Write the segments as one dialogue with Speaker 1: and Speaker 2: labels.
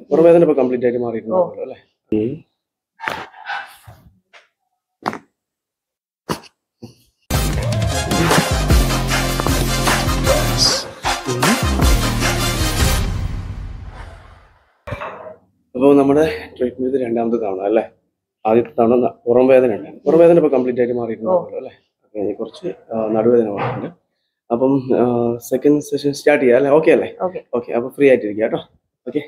Speaker 1: പുറവേദന ഇപ്പൊ കംപ്ലീറ്റ് ആയിട്ട് മാറിയിട്ടുണ്ടാവുമല്ലോ അല്ലേ ഉം. അപ്പോൾ നമ്മുടെ ട്രീറ്റ്മെന്റ് ഇത് രണ്ടാമത്തെ തവണ അല്ലേ ആദ്യത്തെ തവണ ന- പുറം വേദന ഉണ്ടായിരുന്നു പുറം വേദന ഇപ്പൊ കംപ്ലീറ്റ് ആയിട്ട് മാറിയിട്ടുണ്ടാവുമല്ലോ അല്ലേ ഓക്കെ ഇനി കുറച്ച് ആ, നടുവേദന മാറുന്നുണ്ട് അപ്പം സെക്കൻഡ് സെഷൻ സ്റ്റാർട്ട് ചെയ്യാം അല്ലേ ഓക്കെ അല്ലേ
Speaker 2: ഓക്കെ
Speaker 1: ഓക്കെ അപ്പൊ ഫ്രീ ആയിട്ടിരിക്കുക കേട്ടോ ഓക്കെ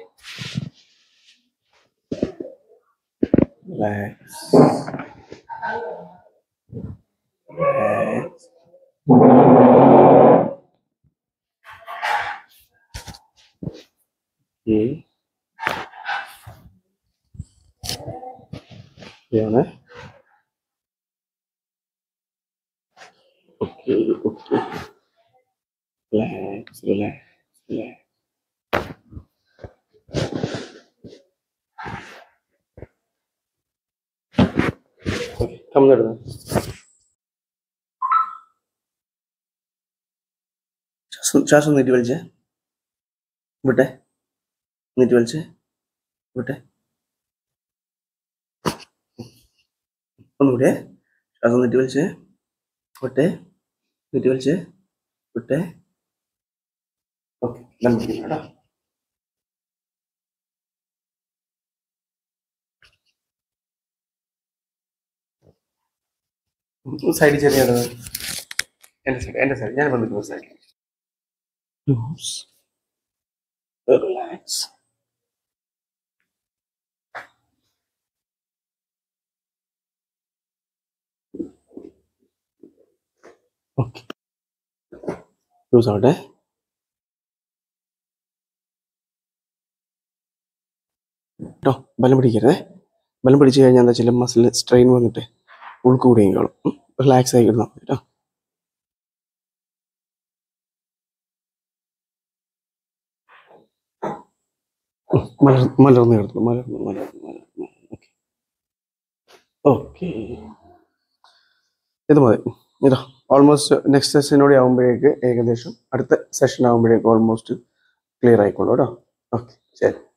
Speaker 1: ആണ് okay okay relax relax relax okay കമ്മിടുന്നു ശ്വാസം ശ്വാസം നീട്ടി വലിച്ചേ വിട്ടെ നീട്ടി വലിച്ചേ വിട്ടെ ഒന്നുകൂടെ ശ്വാസം നീട്ടി വലിച്ചേ വിട്ടെ നീട്ടി വലിച്ചേ വിട്ടെ ഓക്കെ കേട്ടോ സൈഡിൽ ചെറിയ ഇടത്. എന്റെ സൈഡ് എന്റെ സൈഡ് ഞാൻ വന്നിരിക്കുന്ന side loose relax okay loose ആവട്ടെ കേട്ടോ ബലം പിടിക്കരുതേ ബലം പിടിച്ചു കഴിഞ്ഞാൽ എന്താ വെച്ചാൽ മസിൽ സ്ട്രെയിൻ വന്നിട്ട് ഉൾക്ക് കൂടിയും കാണും റിലാക്സ് ആയി കിടന്നാൽ മതി കേട്ടോ ഉം, മലർ മലർന്ന് കിടന്നു മലർന്നു മലർന്നു മലർന്നു ഓക്കെ ഓക്കെ ഇത് മതി ഇതാ ഓൾമോസ്റ്റ് നെക്സ്റ്റ് സെഷനോടെ ആകുമ്പോഴേക്ക് ഏകദേശം അടുത്ത സെഷൻ ആകുമ്പോഴേക്ക് ഓൾമോസ്റ്റ് ക്ലിയർ ആയിക്കോളൂ കേട്ടോ ഓക്കെ ശരി